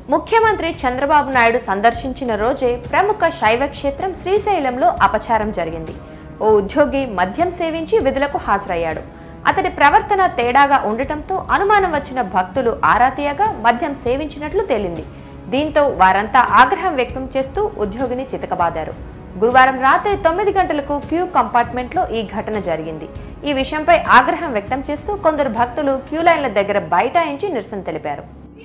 ముఖ్యమంత్రి చంద్రబాబు నాయుడు సందర్శించిన రోజే ప్రముఖ శైవ క్షేత్రం శ్రీశైలంలో అపచారం జరిగింది ఓ ఉద్యోగి మద్యం సేవించి విధులకు హాజరయ్యాడు అతడి ప్రవర్తన తేడాగా ఉండటంతో అనుమానం వచ్చిన భక్తులు ఆరా తీయగా మద్యం సేవించినట్లు తేలింది దీంతో వారంతా ఆగ్రహం వ్యక్తం చేస్తూ ఉద్యోగిని చితకబాదారు గురువారం రాత్రి తొమ్మిది గంటలకు క్యూ కంపార్ట్మెంట్లో ఈ ఘటన జరిగింది ఈ విషయంపై ఆగ్రహం వ్యక్తం చేస్తూ కొందరు భక్తులు క్యూ లైన్ల దగ్గర బైఠాయించి నిరసన తెలిపారు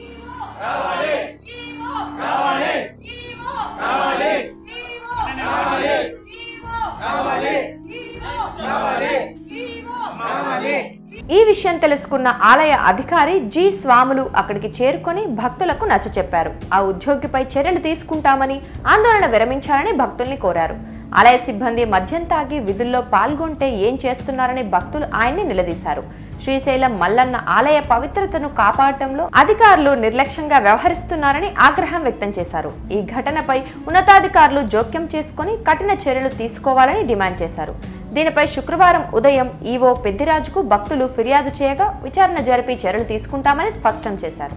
ఈ విషయం తెలుసుకున్న ఆలయ అధికారి జి స్వాములు అక్కడికి చేరుకొని భక్తులకు నచ్చచెప్పారు ఆ ఉద్యోగిపై చర్యలు తీసుకుంటామని ఆందోళన విరమించాలని భక్తుల్ని కోరారు ఆలయ సిబ్బంది మద్యం తాగి విధుల్లో పాల్గొంటే ఏం చేస్తున్నారని భక్తులు ఆయన్ని నిలదీశారు శ్రీశైలం మల్లన్న ఆలయ పవిత్రతను కాపాడటంలో అధికారులు నిర్లక్ష్యంగా వ్యవహరిస్తున్నారని ఆగ్రహం వ్యక్తం చేశారు ఈ ఘటనపై ఉన్నతాధికారులు జోక్యం చేసుకుని కఠిన చర్యలు తీసుకోవాలని డిమాండ్ చేశారు దీనిపై శుక్రవారం ఉదయం ఈవో పెద్దిరాజుకు భక్తులు ఫిర్యాదు చేయగా విచారణ జరిపి చర్యలు తీసుకుంటామని స్పష్టం చేశారు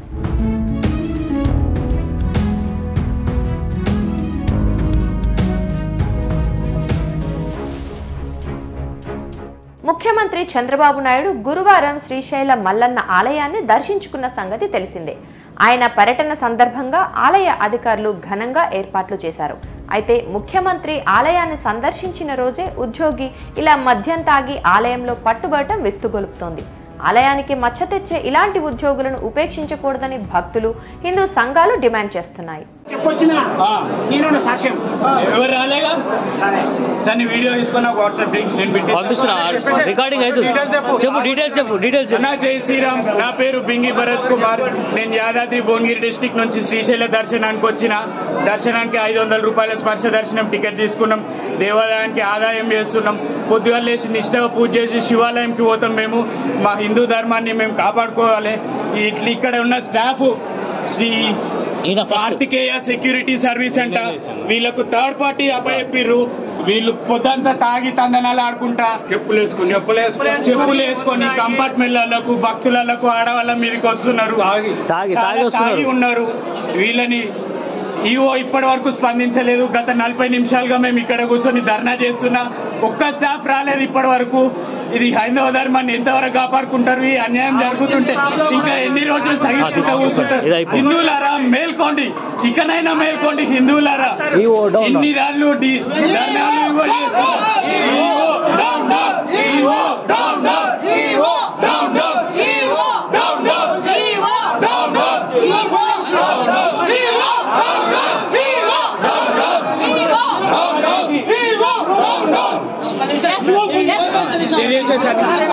ముఖ్యమంత్రి చంద్రబాబు నాయుడు గురువారం శ్రీశైల మల్లన్న ఆలయాన్ని దర్శించుకున్న సంగతి తెలిసిందే ఆయన పర్యటన సందర్భంగా ఆలయ అధికారులు ఘనంగా ఏర్పాట్లు చేశారు అయితే ముఖ్యమంత్రి ఆలయాన్ని సందర్శించిన రోజే ఉద్యోగి ఇలా మద్యం తాగి ఆలయంలో పట్టుబడటం విస్తుగొలుపుతోంది ఆలయానికి మచ్చ తెచ్చే ఇలాంటి ఉద్యోగులను ఉపేక్షించకూడదని భక్తులు హిందూ సంఘాలు డిమాండ్ చేస్తున్నాయి చెప్పొచ్చిన నేను సాక్ష్యం ఎవరు రాలేగా సార్ నీ వీడియో తీసుకున్నా వాట్సాప్ నేను పెట్టేస్తా. పంపిస్తున్నా రికార్డింగ్ అవుతుంది Details చెప్పు. చెప్పు డీటెయిల్స్ చెప్పు డీటెయిల్స్ చెప్పు అన్నా జై శ్రీరామ్ నా పేరు బింగి భరత్ కుమార్ నేను యాదాద్రి భువనగిరి డిస్టిక్ నుంచి శ్రీశైల దర్శనానికి వచ్చిన దర్శనానికి ఐదు వందల రూపాయల స్పర్శ దర్శనం టికెట్ తీసుకున్నాం దేవాలయానికి ఆదాయం చేస్తున్నాం పొద్దుగా లేచి నిష్ఠగా పూజ చేసి శివాలయంకి పోతాం మేము మా హిందూ ధర్మాన్ని మేము కాపాడుకోవాలి ఇట్లా ఇక్కడ ఉన్న స్టాఫ్ శ్రీ ఈయన ఫస్ట్ కార్తికేయ సెక్యూరిటీ సర్వీస్ అంట వీళ్ళకు థర్డ్ పార్టీ అప్పచెప్పిర్రు వీళ్ళు పొద్దంతా తాగి తందనాలు ఆడుకుంటా చెప్పులు వేసుకుని చెప్పులు వేసుకొని చెప్పులు వేసుకొని కంపార్ట్మెంట్లకు భక్తులకు ఆడవాళ్ళ మీదకి వస్తున్నారు తాగి తాగి చాలా వస్తున్నారు. తాగి ఉన్నారు వీళ్ళని ఈవో ఇప్పటి వరకు స్పందించలేదు గత నలభై నిమిషాలుగా మేము ఇక్కడ కూర్చొని ధర్నా చేస్తున్నా ఒక్క స్టాఫ్ రాలేదు ఇప్పటి వరకు ఇది హైందవ ధర్మాన్ని ఎంతవరకు కాపాడుకుంటారు ఈ అన్యాయం జరుగుతుంటే ఇంకా ఎన్ని రోజులు సహించుకుంటూ కూర్చుంటారు ఇది అయిపోయింది. హిందువులారా మేల్కోండి ఇకనైనా మేల్కోండి హిందువులారా ఈవో డౌన్ ఇన్ని రాళ్ళు డి- ధర్నాలు ఇవ్వ చేస్తున్నారు. EO down down EO down down EO down down EO down down EO down down EO down down EO down down EO down down EO down down EO down down తెలియజేశాను